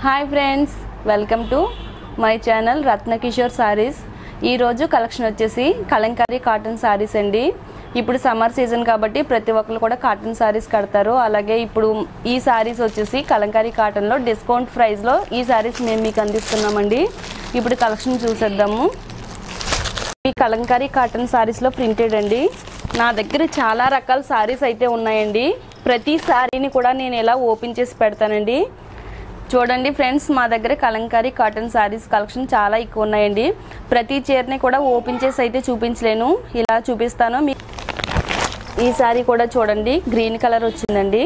hi friends welcome to my channel Ratnakishore saris ఈరోజు collection వచ్చేసి Kalamkari cotton saris అండి ఇప్పుడు సమ్మర్ సీజన్ కాబట్టి ప్రతి ఒక్కరు కూడా కాటన్ సారీస్ కడతారు అలాగే ఇప్పుడు ఈ సారీస్ వచ్చేసి కలంకారీ కాటన్లో డిస్కౌంట్ ప్రైస్లో ఈ సారీస్ మేము మీకు అందిస్తున్నామండి ఇప్పుడు కలెక్షన్ చూసేద్దాము ఈ కలంకారీ కాటన్ సారీస్లో ప్రింటెడ్ అండి నా దగ్గర చాలా రకాల సారీస్ అయితే ఉన్నాయండి ప్రతి సారీని కూడా నేను ఇలా ఓపెన్ చేసి పెడతానండి చూడండి ఫ్రెండ్స్ మా దగ్గర కలంకారీ కాటన్ సారీస్ కలెక్షన్ చాలా ఎక్కువ ఉన్నాయండి ప్రతి చీరని కూడా ఓపెన్ చేసి అయితే చూపించలేను ఇలా చూపిస్తాను మీ ఈ సారీ కూడా చూడండి గ్రీన్ కలర్ వచ్చిందండి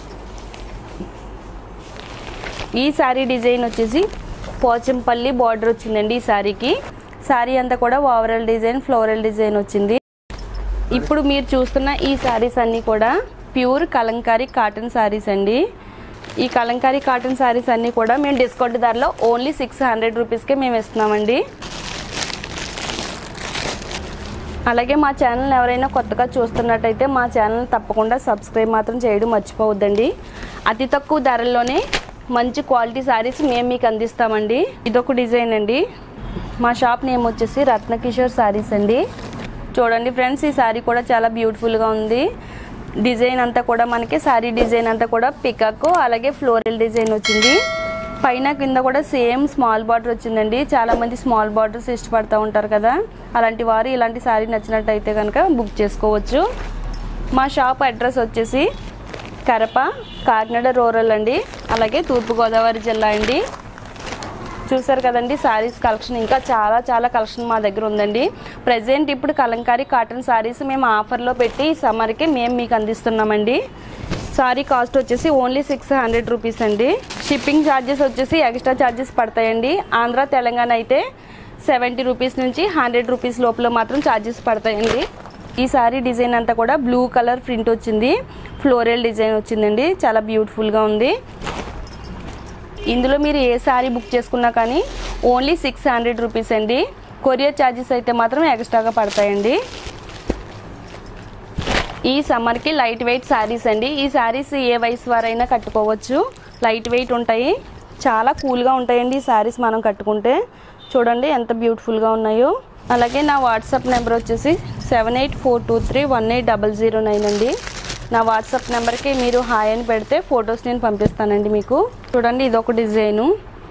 ఈ సారీ డిజైన్ వచ్చేసి పోచంపల్లి బార్డర్ వచ్చిందండి ఈ సారీకి సారీ అంతా కూడా ఓవరాల్ డిజైన్ ఫ్లోరల్ డిజైన్ వచ్చింది ఇప్పుడు మీరు చూస్తున్న ఈ సారీస్ అన్నీ కూడా ప్యూర్ కలంకారీ కాటన్ సారీస్ అండి ఈ కలంకారీ కాటన్ సారీస్ అన్నీ కూడా మేము డిస్కౌంట్ ధరలో ఓన్లీ సిక్స్ హండ్రెడ్ రూపీస్కే మేము ఇస్తున్నామండి అలాగే మా ఛానల్ ఎవరైనా కొత్తగా చూస్తున్నట్టయితే మా ఛానల్ తప్పకుండా సబ్స్క్రైబ్ మాత్రం చేయడం మర్చిపోవద్దండి అతి తక్కువ ధరల్లోనే మంచి క్వాలిటీ శారీస్ మేము మీకు అందిస్తామండి ఇదొక డిజైన్ అండి మా షాప్ నేమ్ వచ్చేసి రత్నకిషోర్ శారీస్ అండి చూడండి ఫ్రెండ్స్ ఈ శారీ కూడా చాలా బ్యూటిఫుల్గా ఉంది డిజైన్ అంతా కూడా మనకి శారీ డిజైన్ అంతా కూడా పికాక్ అలాగే ఫ్లోరల్ డిజైన్ వచ్చింది పైన కింద కూడా సేమ్ స్మాల్ బార్డర్ వచ్చిందండి చాలా మంది స్మాల్ బార్డర్స్ ఇష్టపడతా ఉంటారు కదా అలాంటి వారు ఇలాంటి శారీ నచ్చినట్టయితే కనుక బుక్ చేసుకోవచ్చు మా షాప్ అడ్రస్ వచ్చేసి కరప కాకినాడ రూరల్ అండి అలాగే తూర్పుగోదావరి జిల్లా అండి చూసారు కదండి శారీస్ కలెక్షన్ ఇంకా చాలా చాలా కలెక్షన్ మా దగ్గర ఉందండి ప్రజెంట్ ఇప్పుడు కలంకారీ కాటన్ శారీస్ మేము ఆఫర్లో పెట్టి ఈ సమ్మర్కి మేము మీకు అందిస్తున్నామండి సారీ కాస్ట్ వచ్చేసి ఓన్లీ సిక్స్ హండ్రెడ్ రూపీస్ అండి షిప్పింగ్ ఛార్జెస్ వచ్చేసి ఎక్స్ట్రా ఛార్జెస్ పడతాయండి ఆంధ్ర తెలంగాణ అయితే సెవెంటీ రూపీస్ నుంచి హండ్రెడ్ రూపీస్ లోపల మాత్రం ఛార్జెస్ పడతాయండి ఈ సారీ డిజైన్ అంతా కూడా బ్లూ కలర్ ప్రింట్ వచ్చింది ఫ్లోరల్ డిజైన్ వచ్చిందండి చాలా బ్యూటిఫుల్గా ఉంది ఇందులో మీరు ఏ శారీ బుక్ చేసుకున్నా కానీ ఓన్లీ సిక్స్ హండ్రెడ్ రూపీస్ అండి కొరియర్ ఛార్జెస్ అయితే మాత్రం ఎక్స్ట్రాగా పడతాయండి ఈ సమ్మర్కి లైట్ వెయిట్ శారీస్ అండి ఈ శారీస్ ఏ వయసు వారైనా కట్టుకోవచ్చు లైట్ వెయిట్ ఉంటాయి చాలా కూల్గా ఉంటాయండి ఈ శారీస్ మనం కట్టుకుంటే చూడండి ఎంత బ్యూటిఫుల్గా ఉన్నాయో అలాగే నా వాట్సాప్ నెంబర్ వచ్చేసి seven eight four two three one eight double zero nine అండి నా వాట్సాప్ నెంబర్కి మీరు హాయ్ అని పెడితే ఫొటోస్ నేను పంపిస్తానండి మీకు చూడండి ఇదొక డిజైను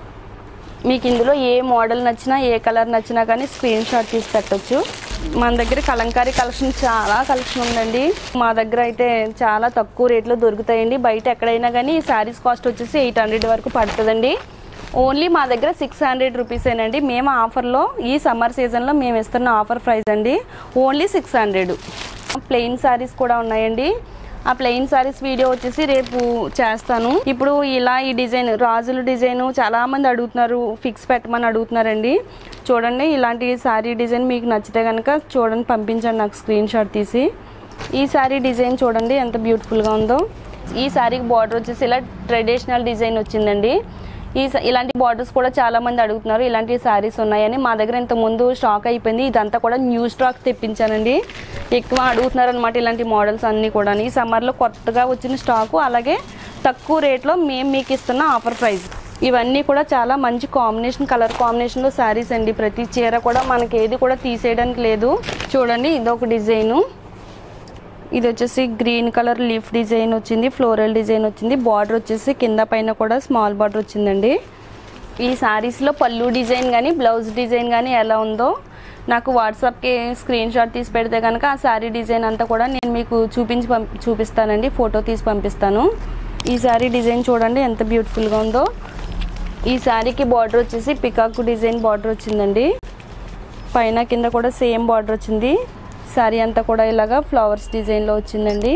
మీకు ఇందులో ఏ మోడల్ నచ్చినా ఏ కలర్ నచ్చినా కానీ స్క్రీన్ షాట్ తీసి పెట్టొచ్చు మన దగ్గర కలంకారీ కలెక్షన్ చాలా కలెక్షన్ ఉందండి మా దగ్గర అయితే చాలా తక్కువ రేట్లో దొరుకుతాయండి బయట ఎక్కడైనా కానీ ఈ శారీస్ కాస్ట్ వచ్చేసి ఎయిట్ హండ్రెడ్ వరకు పడుతుందండి ఓన్లీ మా దగ్గర సిక్స్ హండ్రెడ్ రూపీసేనండి మేము ఆఫర్లో ఈ సమ్మర్ సీజన్లో మేము ఇస్తున్న ఆఫర్ ప్రైస్ అండి only six hundred plain saris కూడా ఉన్నాయండి ఆ ప్లెయిన్ సారీస్ వీడియో వచ్చేసి రేపు చేస్తాను ఇప్పుడు ఇలా ఈ డిజైన్ రాజుల డిజైన్ చాలా మంది అడుగుతున్నారు ఫిక్స్ పెట్టమని అడుగుతున్నారండి చూడండి ఇలాంటి శారీ డిజైన్ మీకు నచ్చితే కనుక చూడండి పంపించండి నాకు స్క్రీన్ షాట్ తీసి ఈ శారీ డిజైన్ చూడండి ఎంత బ్యూటిఫుల్గా ఉందో ఈ శారీకి బార్డర్ వచ్చేసి ఇలా ట్రెడిషనల్ డిజైన్ వచ్చిందండి ఈ స- ఇలాంటి బార్డర్స్ కూడా చాలా మంది అడుగుతున్నారు ఇలాంటి శారీస్ ఉన్నాయని మా దగ్గర ఇంత ముందు స్టాక్ అయిపోయింది ఇదంతా కూడా న్యూ స్టాక్ తెప్పించానండి ఎక్కువ అడుగుతున్నారు అనమాట ఇలాంటి మోడల్స్ అన్నీ కూడా ఈ సమ్మర్లో కొత్తగా వచ్చిన స్టాకు అలాగే తక్కువ రేట్లో మేము మీకు ఇస్తున్న ఆఫర్ ప్రైస్ ఇవన్నీ కూడా చాలా మంచి కాంబినేషన్ కలర్ కాంబినేషన్లో శారీస్ అండి ప్రతి చీర కూడా మనకి ఏది కూడా తీసేయడానికి లేదు చూడండి ఇదొక డిజైను ఇది వచ్చేసి గ్రీన్ కలర్ లీఫ్ డిజైన్ వచ్చింది ఫ్లోరల్ డిజైన్ వచ్చింది బార్డర్ వచ్చేసి కింద పైన కూడా స్మాల్ బార్డర్ వచ్చిందండి ఈ శారీస్లో పళ్ళు డిజైన్ కానీ బ్లౌజ్ డిజైన్ కానీ ఎలా ఉందో నాకు వాట్సాప్కి స్క్రీన్ షాట్ తీసి పెడితే కనుక ఆ శారీ డిజైన్ అంతా కూడా నేను మీకు చూపించి పంపి చూపిస్తానండి ఫోటో తీసి పంపిస్తాను ఈ శారీ డిజైన్ చూడండి ఎంత బ్యూటిఫుల్గా ఉందో ఈ శారీకి బార్డర్ వచ్చేసి పికాక్ డిజైన్ బార్డర్ వచ్చిందండి పైన కింద కూడా సేమ్ బార్డర్ వచ్చింది శారీ అంతా కూడా ఇలాగా ఫ్లవర్స్ డిజైన్లో వచ్చిందండి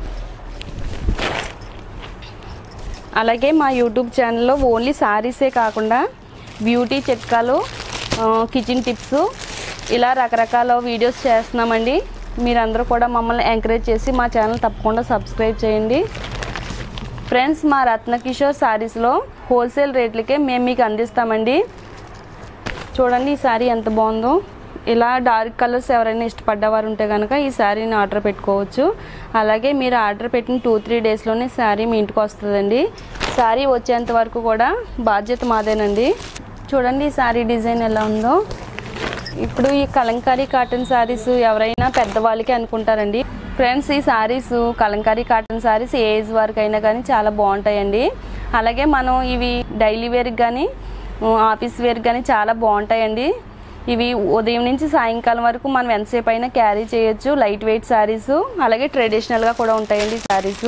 అలాగే మా యూట్యూబ్ ఛానల్లో ఓన్లీ శారీసే కాకుండా బ్యూటీ చిట్కాలు ఆ, కిచెన్ టిప్స్ ఇలా రకరకాల వీడియోస్ చేస్తున్నామండి మీరందరూ కూడా మమ్మల్ని ఎంకరేజ్ చేసి మా ఛానల్ తప్పకుండా సబ్స్క్రైబ్ చేయండి ఫ్రెండ్స్ మా రత్నకిషోర్ శారీస్లో హోల్సేల్ రేట్లకే మేము మీకు అందిస్తామండి చూడండి ఈ శారీ ఎంత బాగుందో ఇలా డార్క్ కలర్స్ ఎవరైనా ఇష్టపడ్డవారు ఉంటే కనుక ఈ శారీని ఆర్డర్ పెట్టుకోవచ్చు అలాగే మీరు ఆర్డర్ పెట్టిన టూ త్రీ డేస్లోనే శారీ మీ ఇంటికి వస్తుందండి శారీ వచ్చేంత వరకు కూడా బాధ్యత మాదేనండి చూడండి ఈ శారీ డిజైన్ ఎలా ఉందో ఇప్పుడు ఈ కలంకారీ కాటన్ శారీస్ ఎవరైనా పెద్దవాళ్ళకి అనుకుంటారండి ఫ్రెండ్స్ ఈ శారీస్ కలంకారీ కాటన్ శారీస్ ఏ ఏజ్ వరకు అయినా కానీ చాలా బాగుంటాయండి అలాగే మనం ఇవి డైలీ వేర్కి కానీ ఆఫీస్ వేర్కి కానీ చాలా బాగుంటాయండి ఇవి ఉదయం నుంచి సాయంకాలం వరకు మనం ఎంతసేపు అయినా క్యారీ చేయొచ్చు లైట్ వెయిట్ శారీస్ అలాగే ట్రెడిషనల్గా కూడా ఉంటాయండి ఈ శారీస్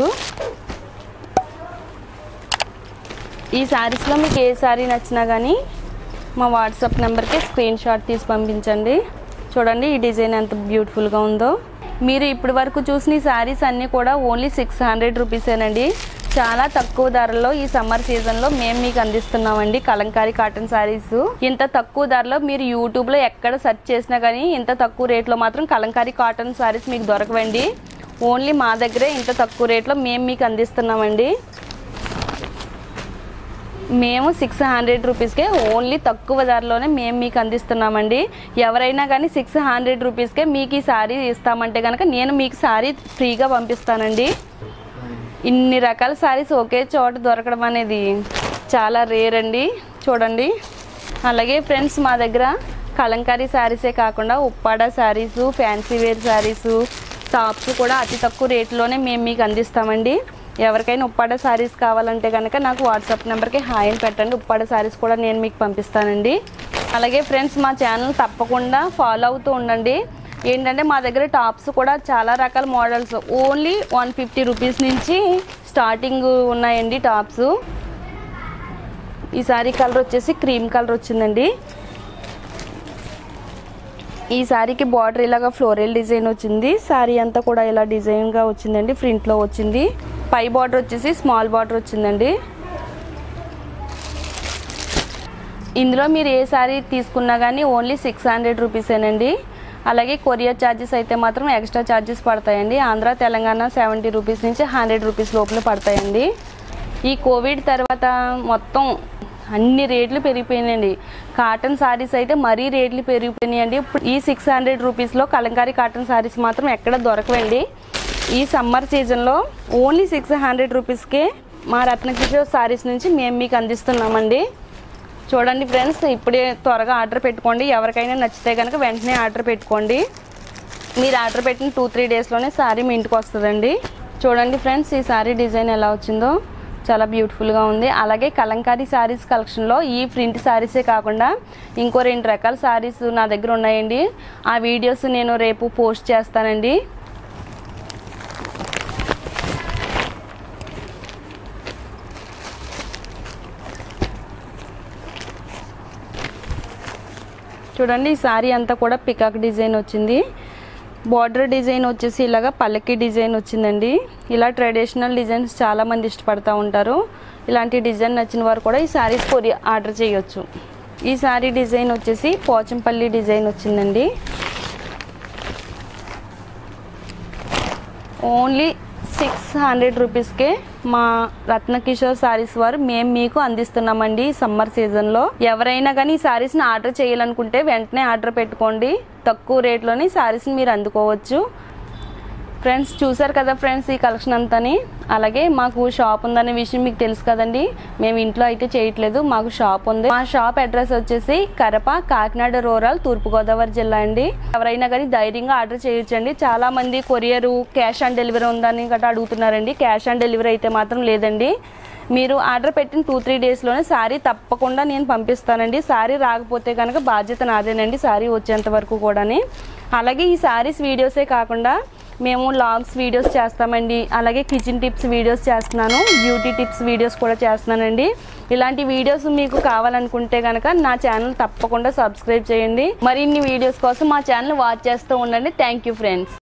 ఈ శారీస్లో మీకు ఏ శారీ నచ్చినా కానీ మా వాట్సాప్ నెంబర్కి స్క్రీన్ షాట్ తీసి పంపించండి చూడండి ఈ డిజైన్ ఎంత బ్యూటిఫుల్గా ఉందో మీరు ఇప్పటి వరకు చూసిన ఈ శారీస్ అన్నీ కూడా ఓన్లీ సిక్స్ హండ్రెడ్ రూపీసేనండి చాలా తక్కువ ధరలో ఈ సమ్మర్ సీజన్లో మేము మీకు అందిస్తున్నామండి కలంకారీ కాటన్ శారీస్ ఇంత తక్కువ ధరలో మీరు యూట్యూబ్లో ఎక్కడ సెర్చ్ చేసినా కానీ ఇంత తక్కువ రేట్లో మాత్రం కలంకారీ కాటన్ శారీస్ మీకు దొరకవండి ఓన్లీ మా దగ్గరే ఇంత తక్కువ రేట్లో మేము మీకు అందిస్తున్నామండి మేము సిక్స్ హండ్రెడ్ రూపీస్కే ఓన్లీ తక్కువ ధరలోనే మేము మీకు అందిస్తున్నామండి ఎవరైనా కానీ సిక్స్ హండ్రెడ్ రూపీస్కే మీకు ఈ శారీ ఇస్తామంటే కనుక నేను మీకు శారీ ఫ్రీగా పంపిస్తానండి ఇన్ని రకాల శారీస్ ఒకే చోట దొరకడం అనేది చాలా రేర్ అండి చూడండి అలాగే ఫ్రెండ్స్ మా దగ్గర కలంకారీ శారీసే కాకుండా Uppada saris fancy wear saris tops కూడా అతి తక్కువ రేట్లోనే మేము మీకు అందిస్తామండి ఎవరికైనా ఉప్పాడ శారీస్ కావాలంటే కనుక నాకు వాట్సాప్ నెంబర్కి హాయ్ అని పెట్టండి ఉప్పాడ శారీస్ కూడా నేను మీకు పంపిస్తానండి అలాగే ఫ్రెండ్స్ మా ఛానల్ తప్పకుండా ఫాలో అవుతూ ఉండండి ఏంటంటే మా దగ్గర టాప్స్ కూడా చాలా రకాల models only one fifty rupees నుంచి స్టార్టింగ్ ఉన్నాయండి టాప్స్ ఈ సారీ కలర్ వచ్చేసి క్రీమ్ కలర్ వచ్చిందండి ఈ శారీకి బార్డర్ ఇలాగా ఫ్లోరల్ డిజైన్ వచ్చింది శారీ అంతా కూడా ఇలా డిజైన్గా వచ్చిందండి ఫ్రంట్లో వచ్చింది పై బార్డర్ వచ్చేసి స్మాల్ బార్డర్ వచ్చిందండి ఇందులో మీరు ఏ శారీ తీసుకున్నా కానీ ఓన్లీ సిక్స్ హండ్రెడ్ రూపీసేనండి అలాగే కొరియర్ ఛార్జెస్ అయితే మాత్రం ఎక్స్ట్రా ఛార్జెస్ పడతాయండి ఆంధ్ర తెలంగాణ సెవెంటీ రూపీస్ నుంచి హండ్రెడ్ రూపీస్ లోపల పడతాయండి ఈ కోవిడ్ తర్వాత మొత్తం అన్ని రేట్లు పెరిగిపోయినాయండి కాటన్ శారీస్ అయితే మరీ రేట్లు పెరిగిపోయినాయండి ఇప్పుడు ఈ సిక్స్ హండ్రెడ్ రూపీస్లో కలంకారీ కాటన్ శారీస్ మాత్రం ఎక్కడ దొరకవండి ఈ సమ్మర్ సీజన్లో ఓన్లీ సిక్స్ హండ్రెడ్ రూపీస్కే మా రత్నకిషోర్ శారీస్ నుంచి మేము మీకు అందిస్తున్నామండి చూడండి ఫ్రెండ్స్ ఇప్పుడే త్వరగా ఆర్డర్ పెట్టుకోండి ఎవరికైనా నచ్చితే కనుక వెంటనే ఆర్డర్ పెట్టుకోండి మీరు ఆర్డర్ పెట్టిన టూ త్రీ డేస్లోనే శారీ మీ ఇంటికి వస్తుందండి చూడండి ఫ్రెండ్స్ ఈ శారీ డిజైన్ ఎలా వచ్చిందో చాలా బ్యూటిఫుల్గా ఉంది అలాగే కలంకారీ శారీస్ కలెక్షన్లో ఈ ప్రింట్ శారీసే కాకుండా ఇంకో రెండు రకాల శారీస్ నా దగ్గర ఉన్నాయండి ఆ వీడియోస్ నేను రేపు పోస్ట్ చేస్తానండి చూడండి ఈ శారీ అంతా కూడా పికాక్ డిజైన్ వచ్చింది బార్డర్ డిజైన్ వచ్చేసి ఇలాగా పల్లకి డిజైన్ వచ్చిందండి ఇలా ట్రెడిషనల్ డిజైన్స్ చాలామంది ఇష్టపడతా ఉంటారు ఇలాంటి డిజైన్ నచ్చిన వారు కూడా ఈ శారీస్ కొరి ఆర్డర్ చేయొచ్చు ఈ శారీ డిజైన్ వచ్చేసి పోచంపల్లి డిజైన్ వచ్చిందండి ఓన్లీ సిక్స్ హండ్రెడ్ రూపీస్కే మా రత్నకిషోర్ శారీస్ వారు మేము మీకు అందిస్తున్నామండి ఈ సమ్మర్ సీజన్లో ఎవరైనా కానీ ఈ శారీస్ని ఆర్డర్ చేయాలనుకుంటే వెంటనే ఆర్డర్ పెట్టుకోండి తక్కువ రేట్లోని శారీస్ని మీరు అందుకోవచ్చు ఫ్రెండ్స్ చూసారు కదా ఫ్రెండ్స్ ఈ కలెక్షన్ అంతాని అలాగే మాకు షాప్ ఉందనే విషయం మీకు తెలుసు కదండి మేము ఇంట్లో అయితే చేయట్లేదు మాకు షాప్ ఉంది మా షాప్ అడ్రస్ వచ్చేసి కరప కాకినాడ రూరల్ తూర్పుగోదావరి జిల్లా అండి ఎవరైనా కానీ ధైర్యంగా ఆర్డర్ చేయొచ్చండి చాలా మంది కొరియర్ క్యాష్ ఆన్ డెలివరీ ఉందని గట్రా అడుగుతున్నారండి క్యాష్ ఆన్ డెలివరీ అయితే మాత్రం లేదండి మీరు ఆర్డర్ పెట్టిన టూ త్రీ డేస్లోనే శారీ తప్పకుండా నేను పంపిస్తానండి శారీ రాకపోతే కనుక బాధ్యత నాదేనండి శారీ వచ్చేంత వరకు కూడాని అలాగే ఈ శారీస్ వీడియోసే కాకుండా మేము లాగ్స్ వీడియోస్ చేస్తామండి అలాగే కిచెన్ టిప్స్ వీడియోస్ చేస్తున్నాను బ్యూటీ టిప్స్ వీడియోస్ కూడా చేస్తున్నానండి ఇలాంటి వీడియోస్ మీకు కావాలనుకుంటే కనుక నా ఛానల్ తప్పకుండా సబ్స్క్రైబ్ చేయండి మరిన్ని వీడియోస్ కోసం మా ఛానల్ వాచ్ చేస్తూ ఉండండి థ్యాంక్ యూ ఫ్రెండ్స్